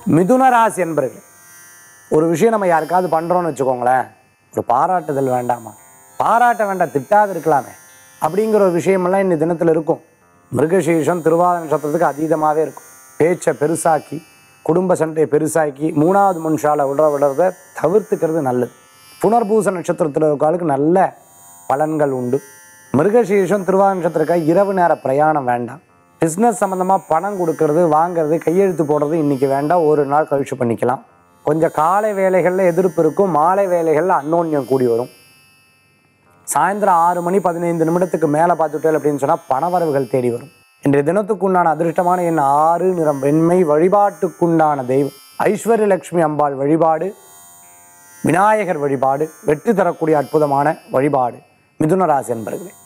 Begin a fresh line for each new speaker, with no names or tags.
மிதுன ராசி என்பர்கள் ஒரு விஷயம் நம்ம யாருக்காவது பண்ணுறோம்னு வச்சுக்கோங்களேன் ஒரு பாராட்டுதல் வேண்டாமா பாராட்ட வேண்டாம் திட்டாது இருக்கலாமே அப்படிங்கிற ஒரு விஷயமெல்லாம் இந்த தினத்தில் இருக்கும் மிருகசீஷம் திருவாத நட்சத்திரத்துக்கு அதீதமாகவே இருக்கும் பேச்சை பெருசாக்கி குடும்ப சண்டையை பெருசாக்கி மூணாவது மனுஷால விடுற விடுறத தவிர்த்துக்கிறது நல்லது புனர்பூச நட்சத்திரத்தில் இருக்காளுக்கு நல்ல பலன்கள் உண்டு மிருகசீஷம் திருவாத நட்சத்திரக்காக இரவு நேர பிரயாணம் வேண்டாம் பிஸ்னஸ் சம்மந்தமாக பணம் கொடுக்கறது வாங்குறது கையெழுத்து போடுறது இன்றைக்கி வேண்டாம் ஒரு நாள் கழிச்சு பண்ணிக்கலாம் கொஞ்சம் காலை வேலைகளில் எதிர்ப்பு இருக்கும் மாலை வேலைகளில் அன்னோன்யம் கூடி வரும் சாயந்தரம் ஆறு மணி பதினைந்து நிமிடத்துக்கு மேலே பார்த்துட்டேன் அப்படின்னு சொன்னால் பணவரவுகள் தேடி வரும் இன்றைய தினத்துக்குண்டான அதிர்ஷ்டமான எண் ஆறு நிறம் வெண்மை வழிபாட்டுக்குண்டான தெய்வம் ஐஸ்வர்ய லட்சுமி அம்பாள் வழிபாடு விநாயகர் வழிபாடு வெற்றி தரக்கூடிய அற்புதமான வழிபாடு மிதுன ராசி என்பர்களே